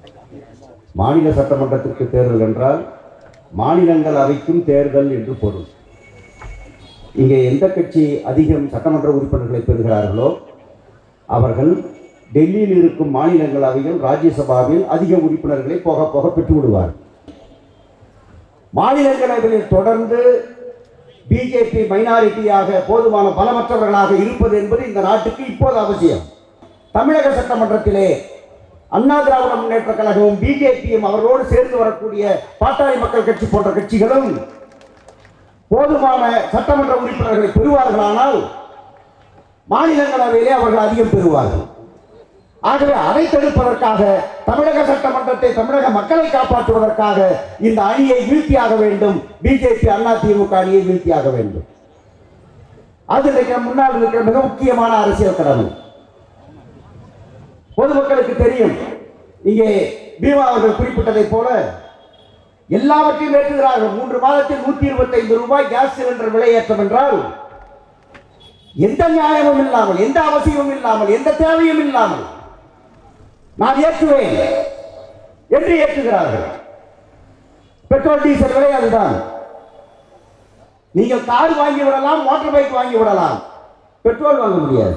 மாநில சட்டமன்றத்திற்கு தேர்தல் என்றால் மாநிலங்கள் அவைக்கும் தேர்தல் என்று பொருள் இங்கே எந்த கட்சி அதிகம் சட்டமன்ற உறுப்பினர்களை பெறுகிறார்களோ அவர்கள் டெல்லியில் இருக்கும் மாநிலங்களவையில் ராஜ்யசபாவில் அதிக உறுப்பினர்களை போக போக பெற்று விடுவார் மாநிலங்களவையில் தொடர்ந்து பிஜேபி மைனாரிட்டியாக போதுமான பலமற்றவர்களாக இருப்பது என்பது இந்த நாட்டுக்கு இப்போது அவசியம் தமிழக சட்டமன்றத்திலே அண்ணா திராவிட முன்னேற்ற கழகமும் பிஜேபியும் அவர்களோடு சேர்ந்து வரக்கூடிய பாட்டாளி மக்கள் கட்சி போன்ற கட்சிகளும் போதுமான சட்டமன்ற உறுப்பினர்களை பெறுவார்களானால் மாநிலங்களவையிலே அவர்கள் அதிகம் பெறுவார்கள் ஆகவே அதை தடுப்பதற்காக தமிழக சட்டமன்றத்தை தமிழக மக்களை காப்பாற்றுவதற்காக இந்த அணியை வீழ்த்தியாக வேண்டும் பிஜேபி அண்ணா திமுக அணியை வீழ்த்தியாக வேண்டும் அது இன்றைக்கு நம் முன்னால் இருக்கிற மிக முக்கியமான அரசியல் கடமை பொதுமக்களுக்கு தெரியும் இங்கே பீமா அவர்கள் குறிப்பிட்டதைப் போல எல்லாவற்றையும் ஏற்றுகிறார்கள் மூன்று மாதத்தில் நூத்தி இருபத்தைந்து ரூபாய் கேஸ் சிலிண்டர் விலையேற்றம் என்றால் எந்த நியாயமும் இல்லாமல் எந்த அவசியமும் இல்லாமல் எந்த தேவையும் இல்லாமல் நான் ஏற்றுவேன் என்று ஏற்றுகிறார்கள் பெட்ரோல் டீசல் விலை அதுதான் நீங்கள் கார் வாங்கி விடலாம் மோட்டார் பைக் வாங்கி விடலாம் பெட்ரோல் வாங்க முடியாது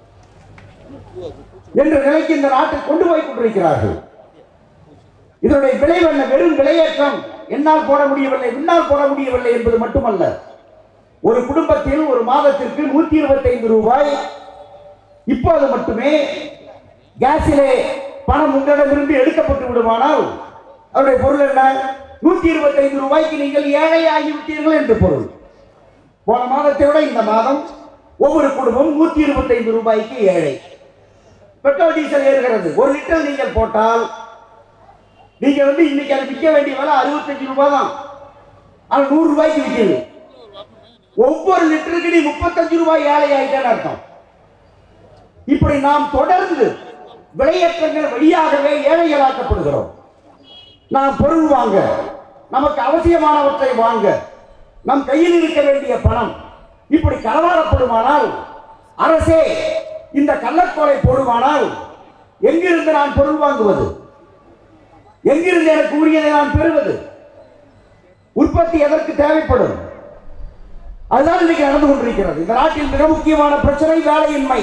என்ற நிலைக்கு இந்த நாட்டை கொண்டு போய் கொண்டிருக்கிறார்கள் இதனுடைய விளைவு என்ன வெறும் விலையேற்றம் என்னால் போட முடியவில்லை முன்னால் போட முடியவில்லை என்பது மட்டுமல்ல ஒரு குடும்பத்தில் ஒரு மாதத்திற்கு நூத்தி இருபத்தைந்து ரூபாய் இப்போது மட்டுமே கேஸிலே பணம் உங்களிடமிருந்து எடுக்கப்பட்டு விடுமானால் அவருடைய பொருள் என்ன நூத்தி இருபத்தைந்து ரூபாய்க்கு நீங்கள் ஏழை ஆகிவிட்டீர்கள் என்று பொருள் போன மாதத்தை விட இந்த மாதம் ஒவ்வொரு குடும்பம் நூத்தி இருபத்தைந்து ரூபாய்க்கு ஏழை பெட்ரோல் டீசல் ஏறுகிறது ஒரு லிட்டர் நீங்கள் போட்டால் நீங்க வந்து இன்னைக்கு அது விற்க வேண்டிய விலை அறுபத்தஞ்சு ரூபாய் தான் ஆனா நூறு ரூபாய்க்கு விற்கிது ஒவ்வொரு லிட்டருக்கு நீ முப்பத்தஞ்சு ரூபாய் ஏழை ஆயிட்டேன்னு அர்த்தம் இப்படி நாம் தொடர்ந்து விலையேற்றங்கள் வழியாகவே ஏழைகளாக்கப்படுகிறோம் நாம் பொருள் வாங்க நமக்கு அவசியமானவற்றை வாங்க நம் கையில் இருக்க வேண்டிய பணம் இப்படி களவாடப்படுமானால் அரசே இந்த கள்ளக்கோலை போடுமானால் எங்கிருந்து நான் பொருள் வாங்குவது எங்கிருந்து எனக்கு உரியதை நான் பெறுவது உற்பத்தி எதற்கு தேவைப்படும் அதுதான் இன்னைக்கு நடந்து கொண்டிருக்கிறது இந்த நாட்டில் மிக முக்கியமான பிரச்சனை வேலையின்மை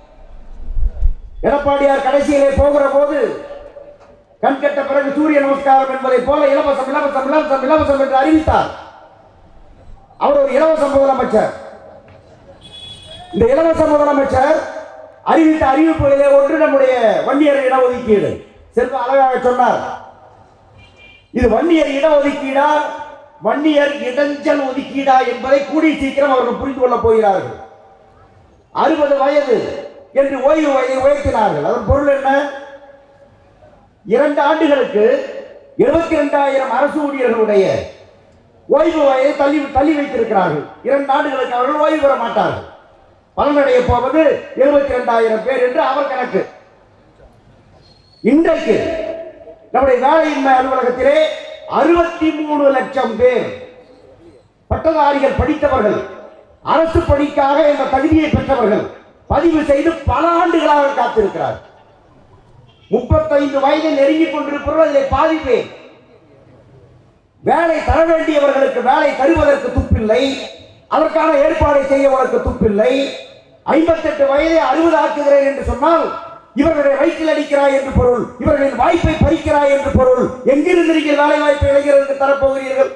எடப்பாடியார் கடைசியிலே போகிற போது கண் கெட்ட பிறகு சூரிய நமஸ்காரம் என்பதை போல இலவசம் இலவசம் இலவசம் இலவசம் என்று அறிவித்தார் அவர் ஒரு இலவச முதலமைச்சர் இந்த இலவச முதலமைச்சர் அறிவித்த அறிவிப்புகளிலே ஒன்று நம்முடைய வன்னியர் இடஒதுக்கீடு செல்வ அழகாக சொன்னார் இது வன்னியர் இடஒதுக்கீடா வன்னியர் இடைஞ்சல் ஒதுக்கீடா என்பதை கூடி சீக்கிரம் அவர்கள் புரிந்து கொள்ளப் போகிறார்கள் அறுபது வயது என்று ஓய்வு வயதை உயர்த்தினார்கள் அதன் பொருள் என்ன இரண்டு ஆண்டுகளுக்கு இருபத்தி இரண்டாயிரம் அரசு ஊழியர்களுடைய ஓய்வு வயதை தள்ளி தள்ளி வைத்திருக்கிறார்கள் இரண்டு ஆண்டுகளுக்கு அவர்கள் ஓய்வு பெற மாட்டார்கள் பலனடைய போவது இருபத்தி இரண்டாயிரம் பேர் என்று அவர் கணக்கு இன்றைக்கு நம்முடைய வேலையின்மை அலுவலகத்திலே அறுபத்தி மூணு லட்சம் பேர் பட்டதாரிகள் படித்தவர்கள் அரசு பணிக்காக இந்த தகுதியை பெற்றவர்கள் பதிவு செய்து பல ஆண்டுகளாக காத்திருக்கிறார் முப்பத்தைந்து வயதை நெருங்கிக் கொண்டிருப்பவர்கள் அதில் பாதி பேர் வேலை தர வேண்டியவர்களுக்கு வேலை தருவதற்கு துப்பில்லை அதற்கான ஏற்பாடை செய்யவதற்கு துப்பில்லை ஐம்பத்தெட்டு வயதை அறுபது ஆக்குகிறேன் என்று சொன்னால் இவர்களை வயிற்றில் அடிக்கிறாய் என்று பொருள் இவர்களின் வாய்ப்பை பறிக்கிறாய் என்று பொருள் எங்கிருந்து நீங்கள் வேலை வாய்ப்பை இளைஞர்களுக்கு தரப்போகிறீர்கள்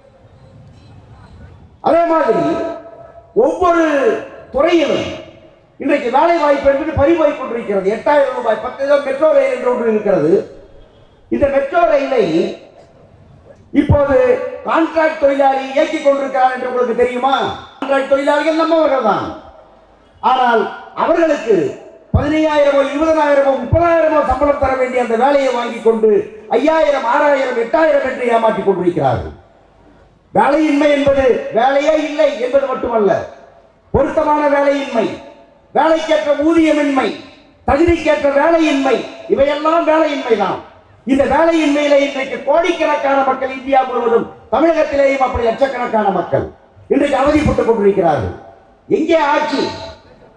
அதே மாதிரி ஒவ்வொரு துறையிலும் இன்றைக்கு வேலை வாய்ப்பு என்பது பறிபோய் கொண்டிருக்கிறது எட்டாயிரம் ரூபாய் பத்து மெட்ரோ ரயில் என்று ஒன்று இருக்கிறது இந்த மெட்ரோ ரயிலை இப்போது கான்ட்ராக்ட் தொழிலாளி இயக்கிக் கொண்டிருக்கிறார் என்று உங்களுக்கு தெரியுமா கான்ட்ராக்ட் தொழிலாளிகள் நம்மவர்கள் தான் ஆனால் அவர்களுக்கு பதினையாயிரமோ இருபதனாயிரமோ முப்பதாயிரமோ சம்பளம் தர வேண்டிய அந்த வேலையை வாங்கி கொண்டு ஐயாயிரம் ஆறாயிரம் எட்டாயிரம் என்று ஏமாற்றிக் கொண்டிருக்கிறார்கள் வேலையின்மை என்பது வேலையே இல்லை என்பது மட்டுமல்ல பொருத்தமான வேலையின்மை வேலைக்கேற்ற ஊதியமின்மை தகுதிக்கேற்ற வேலையின்மை இவையெல்லாம் வேலையின்மை தான் இந்த வேலையின்மையில இன்றைக்கு கோடிக்கணக்கான மக்கள் இந்தியா முழுவதும் தமிழகத்திலேயும் அப்படி லட்சக்கணக்கான மக்கள் இன்றைக்கு அவதிப்பட்டுக் கொண்டிருக்கிறார்கள் எங்கே ஆட்சி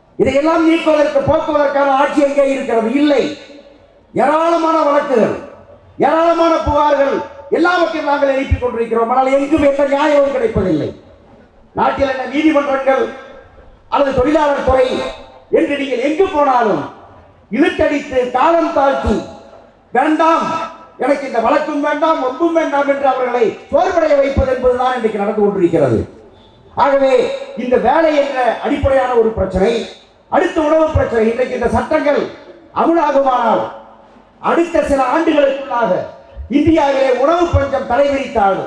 இதையெல்லாம் நீக்குவதற்கு போக்குவதற்கான ஆட்சி எங்கே இருக்கிறது இல்லை ஏராளமான வழக்குகள் ஏராளமான புகார்கள் எல்லாவற்றையும் நாங்கள் எழுப்பிக் கொண்டிருக்கிறோம் ஆனால் எங்கும் எந்த நியாயமும் கிடைப்பதில்லை நாட்டில் என்ன நீதிமன்றங்கள் அல்லது தொழிலாளர் துறை என்று நீங்கள் எங்கு போனாலும் இழுத்தடித்து காலம் தாழ்த்தி வேண்டாம் எனக்கு இந்த வழக்கும் வேண்டாம் ஒன்றும் வேண்டாம் என்று அவர்களை சோர்வடைய வைப்பது என்பதுதான் இன்றைக்கு நடந்து கொண்டிருக்கிறது ஆகவே இந்த வேலை என்ற அடிப்படையான ஒரு பிரச்சனை அடுத்த உணவு பிரச்சனை இன்றைக்கு இந்த சட்டங்கள் அமுலாகுமானால் அடுத்த சில ஆண்டுகளுக்குள்ளாக இந்தியாவிலே உணவு பஞ்சம் தலைவிரித்தாலும்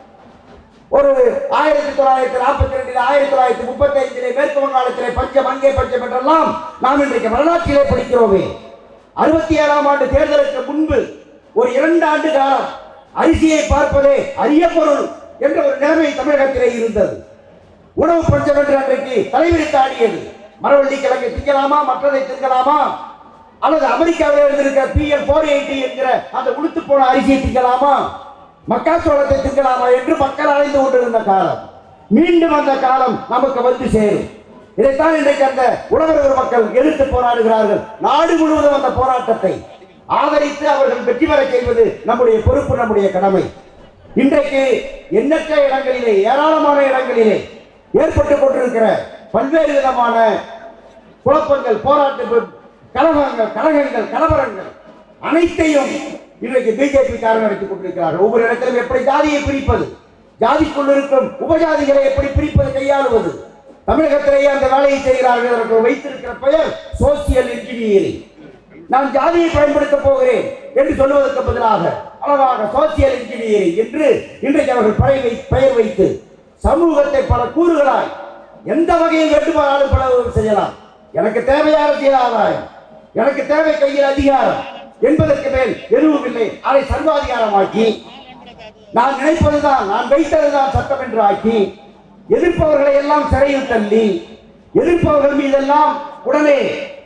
ஒரு ஆயிரத்தி தொள்ளாயிரத்தி நாற்பத்தி ரெண்டில் ஆயிரத்தி தொள்ளாயிரத்தி முப்பத்தி ஐந்திலே மேற்கு வங்காளத்திலே பஞ்சம் அங்கே பஞ்சம் என்றெல்லாம் நாம் இன்றைக்கு வரலாற்றிலே படிக்கிறோமே அறுபத்தி ஏழாம் ஆண்டு தேர்தலுக்கு முன்பு ஒரு இரண்டு ஆண்டு காலம் அரிசியை பார்ப்பதே அரிய பொருள் என்ற ஒரு நிலைமை தமிழகத்திலே இருந்தது உணவு பஞ்சம் என்று அன்றைக்கு தலைவிரித்து ஆடியது மரவள்ளி கிழங்கு திங்கலாமா மற்றதை திங்கலாமா அல்லது அமெரிக்காவில் இருந்திருக்கிற பிஎல் போர் எயிட்டி என்கிற அந்த உளுத்து போன அரிசியை திங்கலாமா மக்காச்சோளத்தை திங்கலாமா என்று மக்கள் அலைந்து கொண்டிருந்த காலம் மீண்டும் அந்த காலம் நமக்கு வந்து சேரும் இதைத்தான் இன்றைக்கு அந்த உழவர் மக்கள் எதிர்த்து போராடுகிறார்கள் நாடு முழுவதும் அந்த போராட்டத்தை ஆதரித்து அவர்கள் வெற்றி பெற செய்வது நம்முடைய பொறுப்பு நம்முடைய கடமை இன்றைக்கு எண்ணற்ற இடங்களிலே ஏராளமான இடங்களிலே ஏற்பட்டுக் கொண்டிருக்கிற பல்வேறு விதமான குழப்பங்கள் போராட்ட கலகங்கள் கலகங்கள் கலவரங்கள் அனைத்தையும் இன்றைக்கு பிஜேபி காரர் நடத்திக் கொண்டிருக்கிறார்கள் ஒவ்வொரு இடத்திலும் எப்படி ஜாதியை பிரிப்பது ஜாதிக்குள் இருக்கும் உபஜாதிகளை எப்படி பிரிப்பது கையாளுவது தமிழகத்திலேயே அந்த வேலையை செய்கிறார்கள் அவர்கள் வைத்திருக்கிற பெயர் சோசியல் இன்ஜினியரிங் நான் ஜாதியை பயன்படுத்த போகிறேன் என்று சொல்வதற்கு பதிலாக அழகாக சோசியல் இன்ஜினியரிங் என்று இன்றைக்கு அவர்கள் பெயர் வை- பெயர் வைத்து சமூகத்தை பல கூறுகளாய் எந்த வகையில் வேண்டுமானாலும் பல செய்யலாம் எனக்கு தேவை அரசியல் ஆதாயம் எனக்கு தேவை கையில் அதிகாரம் என்பதற்கு மேல் எதுவும் இல்லை அதை சர்வாதிகாரமாக்கி நான் நினைப்பதுதான் நான் வைத்ததுதான் சட்டம் என்று ஆக்கி எதிர்ப்பவர்களை எல்லாம் சிறையில் தள்ளி எதிர்ப்பவர்கள் மீதெல்லாம் உடனே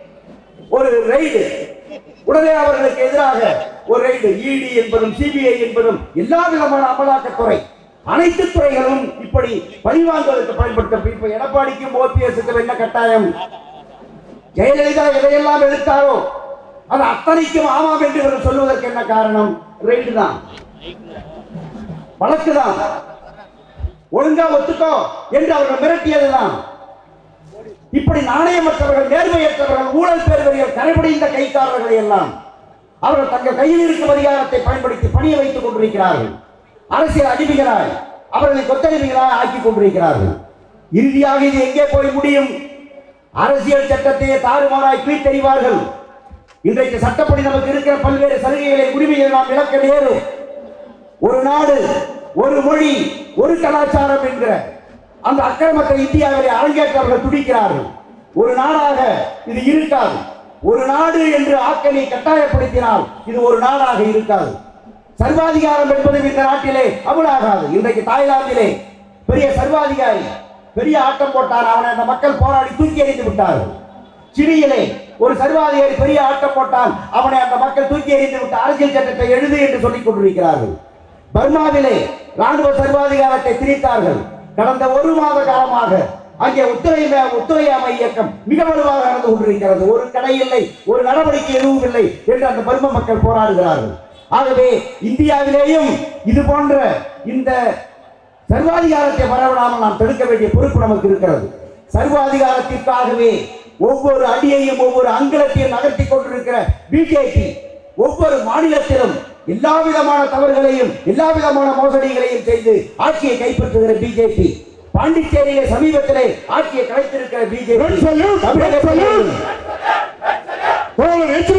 ஒரு ரெய்டு உடனே அவர்களுக்கு எதிராக ஒரு ரெய்டு இடி என்பதும் சிபிஐ என்பதும் எல்லா விதமான அமலாக்கத்துறை அனைத்து துறைகளும் இப்படி பழிவாங்குவதற்கு பயன்படுத்த இப்ப எடப்பாடிக்கும் ஓபிஎஸ்க்கும் என்ன கட்டாயம் ஜெயலலிதா எதையெல்லாம் எடுத்தாரோ அது அத்தனைக்கும் ஆமாம் என்று இவர்கள் சொல்வதற்கு என்ன காரணம் ரெய்டு தான் வழக்கு தான் ஒழுங்கா ஒத்துக்கோ என்று அவர்கள் மிரட்டியதுதான் இப்படி நாணயமற்றவர்கள் நேர்மையற்றவர்கள் ஊழல் பெறுவர்கள் கரைபடிந்த கைக்காரர்களை எல்லாம் அவர்கள் தங்கள் கையில் இருக்கும் அதிகாரத்தை பயன்படுத்தி பணிய வைத்துக் கொண்டிருக்கிறார்கள் அரசியல் அடிமைகளாய் அவர்களை கொத்தடிமைகளாய் ஆக்கிக் கொண்டிருக்கிறார்கள் இறுதியாக இது எங்கே போய் முடியும் அரசியல் சட்டத்தையே தாறுமாறாய் கீழ்த்தெறிவார்கள் இன்றைக்கு சட்டப்படி நமக்கு இருக்கிற பல்வேறு சலுகைகளை உரிமைகளை நாம் இழக்க நேரும் ஒரு நாடு ஒரு மொழி ஒரு கலாச்சாரம் என்கிற அந்த அக்கிரமத்தை இந்தியாவிலே அரங்கேற்றவர்கள் துடிக்கிறார்கள் ஒரு நாடாக இது இருக்காது ஒரு நாடு என்று ஆக்கலை கட்டாயப்படுத்தினால் இது ஒரு நாடாக இருக்காது சர்வாதிகாரம் என்பது இந்த நாட்டிலே அமலாகாது இன்றைக்கு தாய்லாந்திலே பெரிய சர்வாதிகாரி பெரிய ஆட்டம் போட்டார் அவனை அந்த மக்கள் போராடி தூக்கி எறிந்து விட்டார்கள் சிலியிலே ஒரு சர்வாதிகாரி பெரிய ஆட்டம் போட்டால் அவனை அந்த மக்கள் தூக்கி எறிந்து விட்டு அரசியல் சட்டத்தை எழுது என்று சொல்லிக் கொண்டிருக்கிறார்கள் பர்மாவிலே ராணுவ சர்வாதிகாரத்தை திணித்தார்கள் கடந்த ஒரு மாத காலமாக அங்கே ஒத்துழைமை ஒத்துழையாமை இயக்கம் மிக வலுவாக நடந்து கொண்டிருக்கிறது ஒரு கடை இல்லை ஒரு நடவடிக்கை எதுவும் இல்லை என்று அந்த பர்ம மக்கள் போராடுகிறார்கள் ஆகவே இந்தியாவிலேயும் இது போன்ற இந்த சர்வாதிகாரத்தை வரவிடாமல் நாம் தடுக்க வேண்டிய பொறுப்பு நமக்கு இருக்கிறது சர்வாதிகாரத்திற்காகவே ஒவ்வொரு அடியையும் ஒவ்வொரு அங்கலத்தையும் நகர்த்தி கொண்டிருக்கிற பிஜேபி ஒவ்வொரு மாநிலத்திலும் எல்லா விதமான தவறுகளையும் எல்லா விதமான மோசடிகளையும் செய்து ஆட்சியை கைப்பற்றுகிற பிஜேபி பாண்டிச்சேரியிலே சமீபத்திலே ஆட்சியை கலைத்திருக்கிற Red salute, red BJP salute. தோழர் எச்